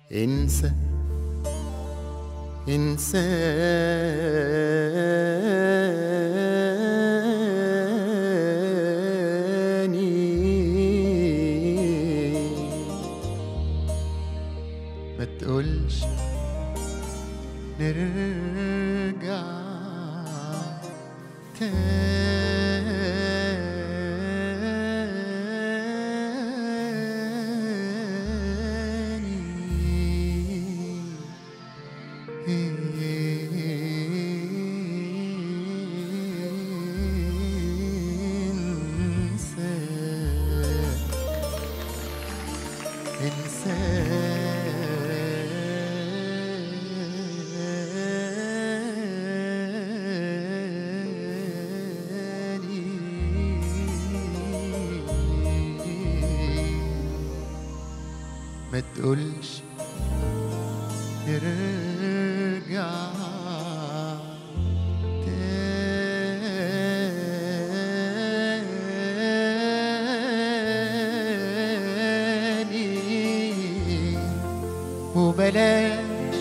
انسى انساني ما تقولش نرجع تاني إنساني ما تقولش نرجع تاني وبلاش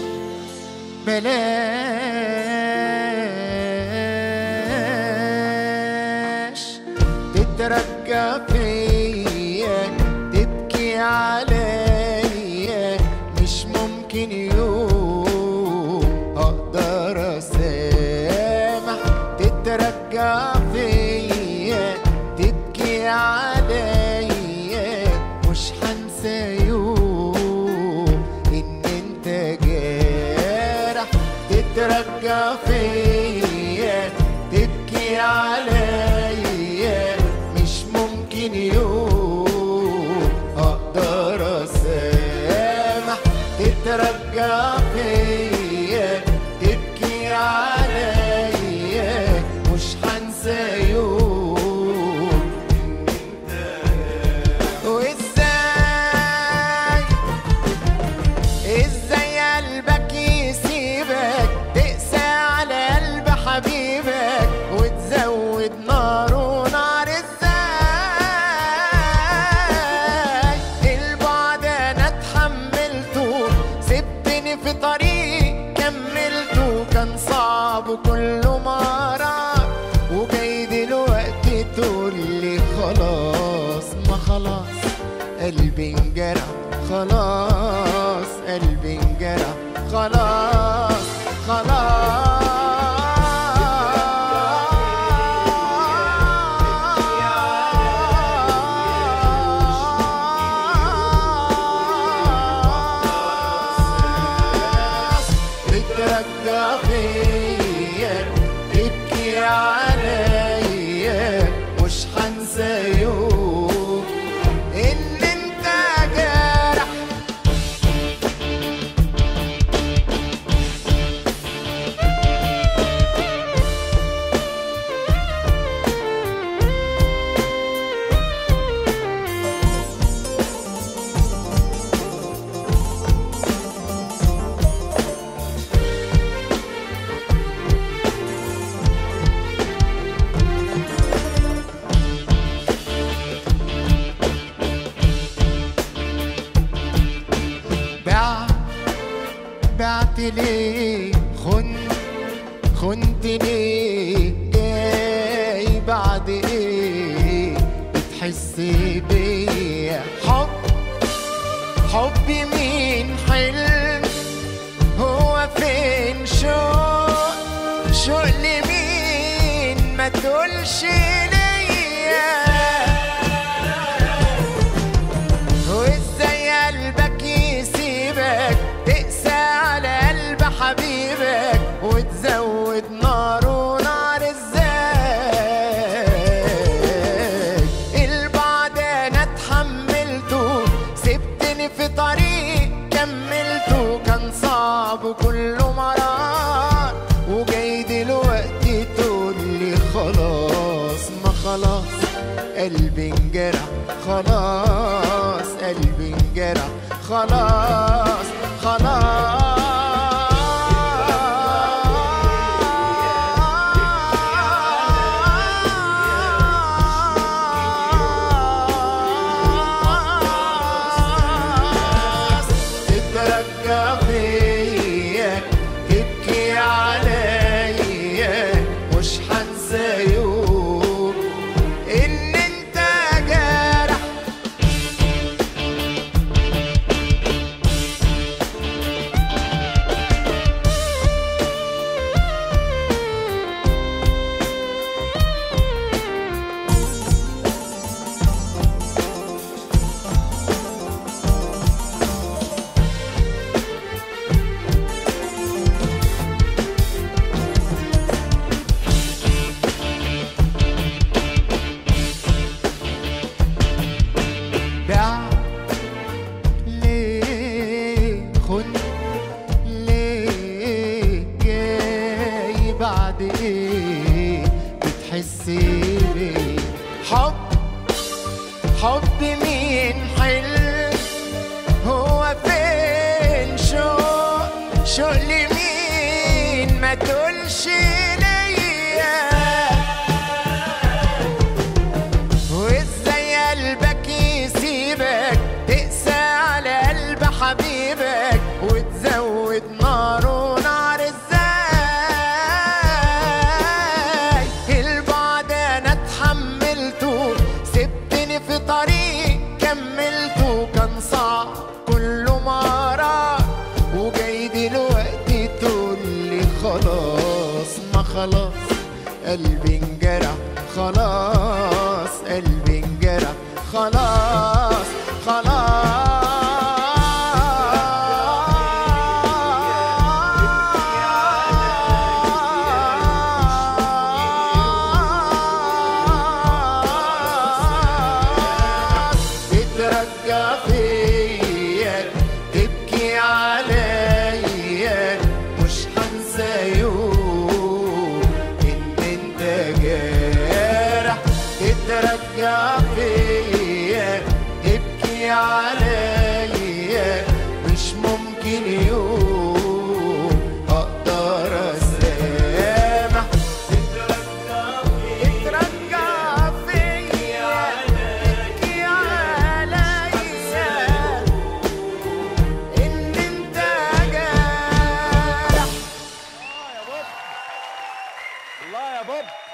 بلاش تترجى فيا تبكي عليا مش ممكن يوم اقدر اسامح تترجى فيا تبكي عليا مش هنسى يوم ان انت جارح تترجى فيا تبكي عليا مش ممكن يوم اقدر اسامح تترجى فيا تبكي عليا مش هنسى يوم وازاي ازاي قلبك يسيبك تقسى على قلب حبيبك وتزود نار ونار ازاي البعد انا اتحملته سبتني في طريق كملته كان صعب وكله مرار وجاي دلوقتي تقول لي خلاص ما خلاص قلبي انجرح خلاص قلبي انجرح خلاص خلاص تترجى فيا تبكي عليا مش هنسى يوم ان انت جارح باع بعت ليه خن خنت ليه جاي بعد ايه بتحس بيا حب حبي مين حلم هو فين شوق شوق لمين ما تقولش ليا وازاي قلبك يسيبك تقسى على قلب حبيبك وتزود نار ونار ازاي البعد انا اتحملته سبتني في طريق كملته كان صعب وكله مرار وجاي دلوقتي تقول لي خلاص ما خلاص قلبي انجرح خلاص قلبي انجرح خلاص خلاص تترجى حب مين حل هو فين شوق شوق لمين ما تقولش ليا وازاي قلبك يسيبك تقسى على قلب حبيبك وتزود ناره نار ازاي البعد انا اتحملته سبتني في طريق كملته كان صعب كله مرار وجاي دلوقتي تقول لي خلاص ما خلاص قلبي انجرح خلاص قلبي انجرح خلاص خلاص تترجى فيا تبكي عليا مش هنسى يوم ان انت جارح تترجى فيا تبكي عليا مش ممكن يوم اقدر اسامح تترجى فيا تبكي عليا ان انت جارح الله يا بوب